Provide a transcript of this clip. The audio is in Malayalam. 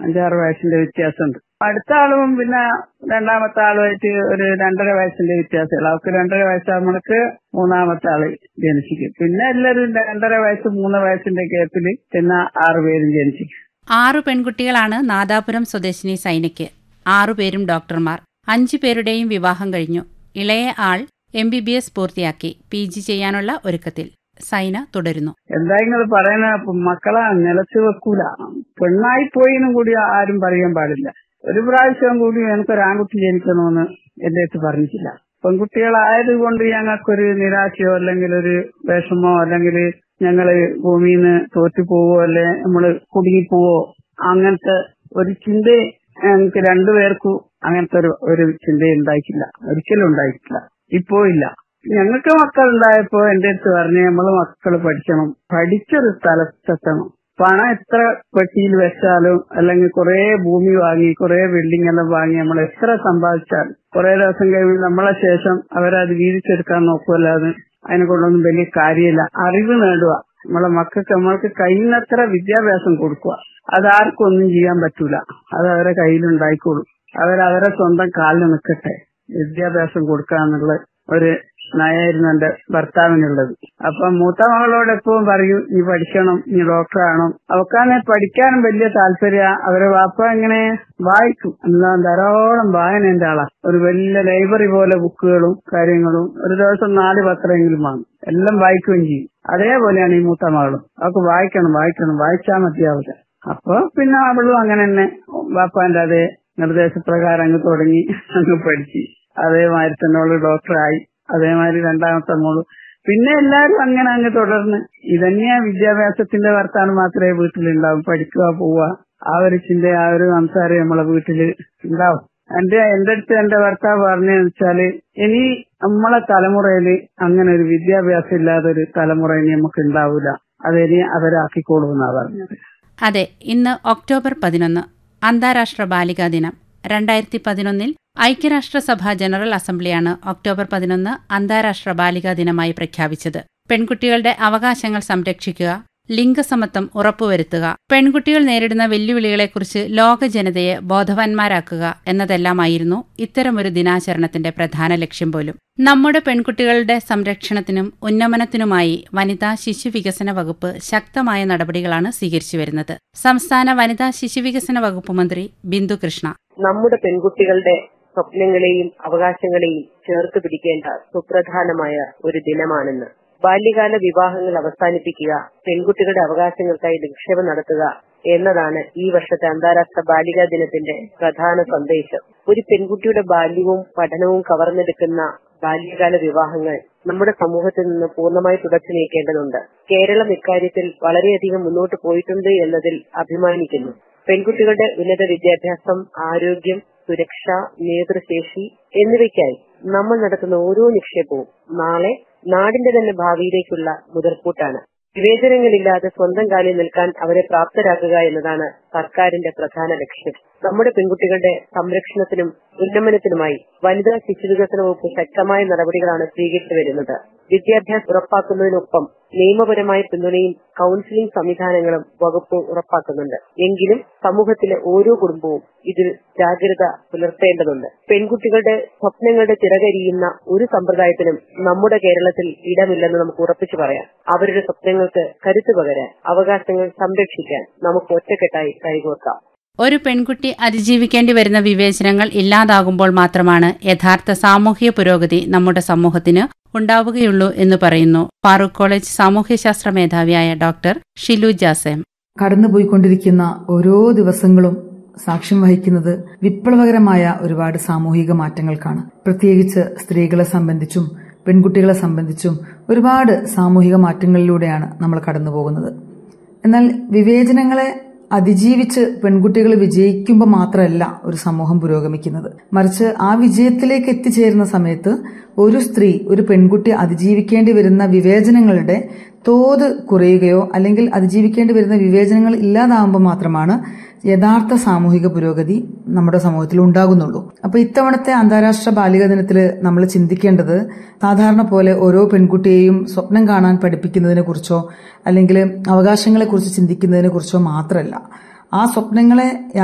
അഞ്ചാറ് വയസ്സിന്റെ വ്യത്യാസമുണ്ട് അടുത്ത ആളും പിന്നെ രണ്ടാമത്തെ ആളുമായിട്ട് ഒരു രണ്ടര വയസ്സിന്റെ വ്യത്യാസമുള്ളൂ അവർക്ക് രണ്ടര വയസ്സാകുമ്പോഴേക്ക് മൂന്നാമത്തെ ആള് ജനിച്ചിരിക്കും പിന്നെ എല്ലാവരും രണ്ടര വയസ്സ് മൂന്ന് വയസ്സിന്റെ ഗ്യാപ്പിൽ പിന്നെ ആറ് പേരും ജനിച്ചിരിക്കും ആറു പെൺകുട്ടികളാണ് നാദാപുരം സ്വദേശിനി സൈനയ്ക്ക് ആറുപേരും ഡോക്ടർമാർ അഞ്ചു പേരുടെയും വിവാഹം കഴിഞ്ഞു ഇളയ ആൾ എം ബി ബി എസ് പൂർത്തിയാക്കി പി ജി ചെയ്യാനുള്ള ഒരുക്കത്തിൽ സൈന തുടരുന്നു എന്താ നിങ്ങൾ പറയുന്ന മക്കളെ നിലച്ചു വെക്കൂല പെണ്ണായി പോയിന്നും കൂടി ആരും പറയാൻ പാടില്ല ഒരു പ്രാവശ്യം കൂടി എനിക്കൊരു ആൺകുട്ടി ജനിക്കണമെന്ന് എന്റെ അടുത്ത് പറഞ്ഞിട്ടില്ല പെൺകുട്ടികളായത് കൊണ്ട് ഞങ്ങൾക്കൊരു നിരാശയോ അല്ലെങ്കിൽ ഒരു വിഷമോ അല്ലെങ്കിൽ ഞങ്ങള് ഭൂമിയിൽ നിന്ന് തോറ്റു പോവോ അല്ലെ നമ്മള് കുടുങ്ങിപ്പോവോ അങ്ങനത്തെ ഒരു ചിന്ത ഞങ്ങൾക്ക് രണ്ടുപേർക്കും അങ്ങനത്തെ ഒരു ഒരു ചിന്ത ഉണ്ടായിട്ടില്ല ഒരിക്കലും ഉണ്ടായിട്ടില്ല ഇപ്പോ ഇല്ല ഞങ്ങൾക്ക് മക്കളുണ്ടായപ്പോ എന്റെ അടുത്ത് പറഞ്ഞു നമ്മള് മക്കള് പഠിക്കണം പഠിച്ചൊരു സ്ഥലത്തെത്തണം പണം എത്ര പെട്ടിയിൽ വെച്ചാലും അല്ലെങ്കിൽ കുറെ ഭൂമി വാങ്ങി കുറെ ബിൽഡിംഗ് എല്ലാം വാങ്ങി നമ്മൾ എത്ര സമ്പാദിച്ചാൽ കുറെ ദിവസം കഴിയുമ്പോൾ നമ്മളെ ശേഷം അവരത് വീതിച്ചെടുക്കാൻ നോക്കുമല്ലാതെ അതിനെ കൊണ്ടൊന്നും വലിയ കാര്യമില്ല അറിവ് നേടുക നമ്മളെ മക്കൾക്ക് നമ്മൾക്ക് കഴിയുന്നത്ര വിദ്യാഭ്യാസം കൊടുക്കുക അതാർക്കും ഒന്നും ചെയ്യാൻ പറ്റൂല അത് അവരെ കയ്യിലുണ്ടായിക്കോളും അവരവരെ സ്വന്തം കാലിൽ നിൽക്കട്ടെ വിദ്യാഭ്യാസം കൊടുക്കുക എന്നുള്ള ഒരു നയായിരുന്നു എന്റെ ഭർത്താവിനുള്ളത് അപ്പൊ മൂത്ത മകളോട് എപ്പോഴും പറയും നീ പഠിക്കണം നീ ഡോക്ടറാണോ അവക്കാന്നെ പഠിക്കാനും വലിയ താല്പര്യ അവരെ വാപ്പ ഇങ്ങനെ വായിക്കും എന്താ ധാരാളം വായന എന്റെ ആളാ ഒരു വലിയ ലൈബ്രറി പോലെ ബുക്കുകളും കാര്യങ്ങളും ഒരു ദിവസം നാല് പത്രമെങ്കിലും വാങ്ങും എല്ലാം വായിക്കുകയും ചെയ്യും അതേപോലെയാണ് ഈ മൂത്ത മകളും അവർക്ക് വായിക്കണം വായിക്കണം വായിച്ചാൽ മതിയാവില്ല അപ്പൊ പിന്നെ അവളും അങ്ങനെ തന്നെ വാപ്പാന്റെ അതേ നിർദ്ദേശപ്രകാരം അങ്ങ് തുടങ്ങി അങ്ങ് പഠിച്ചു അതേമാതിരി തന്നെ അവള് ഡോക്ടറായി അതേമാതിരി രണ്ടാമത്തെ മോള് പിന്നെ എല്ലാരും അങ്ങനെ അങ്ങ് തുടർന്ന് ഇതന്നെയാ വിദ്യാഭ്യാസത്തിന്റെ വർത്താനം മാത്രമേ വീട്ടിലുണ്ടാവും പഠിക്കുക പോവുക ആ ഒരു ചിന്ത ആ ഒരു സംസാരം നമ്മളെ വീട്ടില് ഉണ്ടാവും എന്റെ എന്റെ അടുത്ത് എന്റെ ഭർത്താവ് പറഞ്ഞെന്ന് വെച്ചാല് ഇനി നമ്മളെ തലമുറയില് അങ്ങനെ ഒരു വിദ്യാഭ്യാസം ഇല്ലാതെ ഒരു തലമുറ ഇനി നമുക്ക് ഉണ്ടാവില്ല അതിനി അവരാക്കിക്കോളൂ എന്നാ പറഞ്ഞത് അതെ ഇന്ന് ഒക്ടോബർ പതിനൊന്ന് അന്താരാഷ്ട്ര ബാലികാ ദിനം രണ്ടായിരത്തി പതിനൊന്നിൽ ഐക്യരാഷ്ട്രസഭ ജനറൽ അസംബ്ലിയാണ് ഒക്ടോബർ പതിനൊന്ന് അന്താരാഷ്ട്ര ബാലികാ ദിനമായി പ്രഖ്യാപിച്ചത് പെൺകുട്ടികളുടെ അവകാശങ്ങൾ സംരക്ഷിക്കുക ലിംഗസമത്വം ഉറപ്പുവരുത്തുക പെൺകുട്ടികൾ നേരിടുന്ന വെല്ലുവിളികളെക്കുറിച്ച് ലോക ജനതയെ ബോധവാന്മാരാക്കുക എന്നതെല്ലാമായിരുന്നു ഇത്തരമൊരു ദിനാചരണത്തിന്റെ പ്രധാന ലക്ഷ്യം പോലും നമ്മുടെ പെൺകുട്ടികളുടെ സംരക്ഷണത്തിനും ഉന്നമനത്തിനുമായി വനിതാ ശിശു വികസന വകുപ്പ് ശക്തമായ നടപടികളാണ് സ്വീകരിച്ചു വരുന്നത് സംസ്ഥാന വനിതാ ശിശു വികസന വകുപ്പ് മന്ത്രി ബിന്ദു കൃഷ്ണ നമ്മുടെ പെൺകുട്ടികളുടെ സ്വപ്നങ്ങളെയും അവകാശങ്ങളെയും ചേർത്ത് പിടിക്കേണ്ട സുപ്രധാനമായ ഒരു ദിനമാണെന്ന് ബാല്യകാല വിവാഹങ്ങൾ അവസാനിപ്പിക്കുക പെൺകുട്ടികളുടെ അവകാശങ്ങൾക്കായി നിക്ഷേപം നടത്തുക എന്നതാണ് ഈ വർഷത്തെ അന്താരാഷ്ട്ര ബാലികാ ദിനത്തിന്റെ പ്രധാന സന്ദേശം ഒരു പെൺകുട്ടിയുടെ ബാല്യവും പഠനവും കവർന്നെടുക്കുന്ന ബാല്യകാല വിവാഹങ്ങൾ നമ്മുടെ സമൂഹത്തിൽ നിന്ന് പൂർണ്ണമായി തുടച്ചു നീക്കേണ്ടതുണ്ട് കേരളം ഇക്കാര്യത്തിൽ വളരെയധികം മുന്നോട്ട് പോയിട്ടുണ്ട് എന്നതിൽ അഭിമാനിക്കുന്നു പെൺകുട്ടികളുടെ ഉന്നത വിദ്യാഭ്യാസം ആരോഗ്യം സുരക്ഷ നേതൃശേഷി എന്നിവയ്ക്കായി നമ്മൾ നടത്തുന്ന ഓരോ നിക്ഷേപവും നാളെ നാടിന്റെ തന്നെ ഭാവിയിലേക്കുള്ള മുതൽക്കൂട്ടാണ് വിവേചനങ്ങളില്ലാതെ സ്വന്തം കാലിൽ നിൽക്കാൻ അവരെ പ്രാപ്തരാക്കുക എന്നതാണ് സർക്കാരിന്റെ പ്രധാന ലക്ഷ്യം നമ്മുടെ പെൺകുട്ടികളുടെ സംരക്ഷണത്തിനും ഉന്നമനത്തിനുമായി വനിതാ ശിശുവികസന വകുപ്പ് ശക്തമായ നടപടികളാണ് സ്വീകരിച്ചു വരുന്നത് വിദ്യാഭ്യാസം ഉറപ്പാക്കുന്നതിനൊപ്പം നിയമപരമായ പിന്തുണയും കൌൺസിലിംഗ് സംവിധാനങ്ങളും വകുപ്പ് ഉറപ്പാക്കുന്നുണ്ട് എങ്കിലും സമൂഹത്തിലെ ഓരോ കുടുംബവും ഇതിൽ ജാഗ്രത പുലർത്തേണ്ടതുണ്ട് പെൺകുട്ടികളുടെ സ്വപ്നങ്ങളുടെ ചിറകരിയുന്ന ഒരു സമ്പ്രദായത്തിനും നമ്മുടെ കേരളത്തിൽ ഇടമില്ലെന്ന് നമുക്ക് ഉറപ്പിച്ചു പറയാം അവരുടെ സ്വപ്നങ്ങൾക്ക് കരുത്തു പകരാൻ അവകാശങ്ങൾ സംരക്ഷിക്കാൻ നമുക്ക് ഒറ്റക്കെട്ടായി കൈകോർക്കാം ഒരു പെൺകുട്ടി അതിജീവിക്കേണ്ടി വരുന്ന വിവേചനങ്ങൾ ഇല്ലാതാകുമ്പോൾ മാത്രമാണ് യഥാർത്ഥ സാമൂഹിക പുരോഗതി നമ്മുടെ സമൂഹത്തിന് ഉണ്ടാവുകയുള്ളൂ എന്ന് പറയുന്നു ഫാറൂഖ് കോളേജ് സാമൂഹ്യശാസ്ത്ര മേധാവിയായ ഡോക്ടർ ഷിലു ജാസേം കടന്നുപോയിക്കൊണ്ടിരിക്കുന്ന ഓരോ ദിവസങ്ങളും സാക്ഷ്യം വഹിക്കുന്നത് വിപ്ലവകരമായ ഒരുപാട് സാമൂഹിക മാറ്റങ്ങൾക്കാണ് പ്രത്യേകിച്ച് സ്ത്രീകളെ സംബന്ധിച്ചും പെൺകുട്ടികളെ സംബന്ധിച്ചും ഒരുപാട് സാമൂഹിക മാറ്റങ്ങളിലൂടെയാണ് നമ്മൾ കടന്നു പോകുന്നത് എന്നാൽ വിവേചനങ്ങളെ അതിജീവിച്ച് പെൺകുട്ടികൾ വിജയിക്കുമ്പോൾ മാത്രമല്ല ഒരു സമൂഹം പുരോഗമിക്കുന്നത് മറിച്ച് ആ വിജയത്തിലേക്ക് എത്തിച്ചേരുന്ന സമയത്ത് ഒരു സ്ത്രീ ഒരു പെൺകുട്ടി അതിജീവിക്കേണ്ടി വരുന്ന വിവേചനങ്ങളുടെ തോത് കുറയുകയോ അല്ലെങ്കിൽ അതിജീവിക്കേണ്ടി വരുന്ന വിവേചനങ്ങൾ ഇല്ലാതാവുമ്പോൾ മാത്രമാണ് യഥാർത്ഥ സാമൂഹിക പുരോഗതി നമ്മുടെ സമൂഹത്തിൽ ഉണ്ടാകുന്നുള്ളൂ അപ്പൊ ഇത്തവണത്തെ അന്താരാഷ്ട്ര ബാലിക ദിനത്തിൽ നമ്മൾ ചിന്തിക്കേണ്ടത് സാധാരണ പോലെ ഓരോ പെൺകുട്ടിയെയും സ്വപ്നം കാണാൻ പഠിപ്പിക്കുന്നതിനെ കുറിച്ചോ അല്ലെങ്കിൽ അവകാശങ്ങളെക്കുറിച്ച് ചിന്തിക്കുന്നതിനെ കുറിച്ചോ മാത്രമല്ല ആ സ്വപ്നങ്ങളെ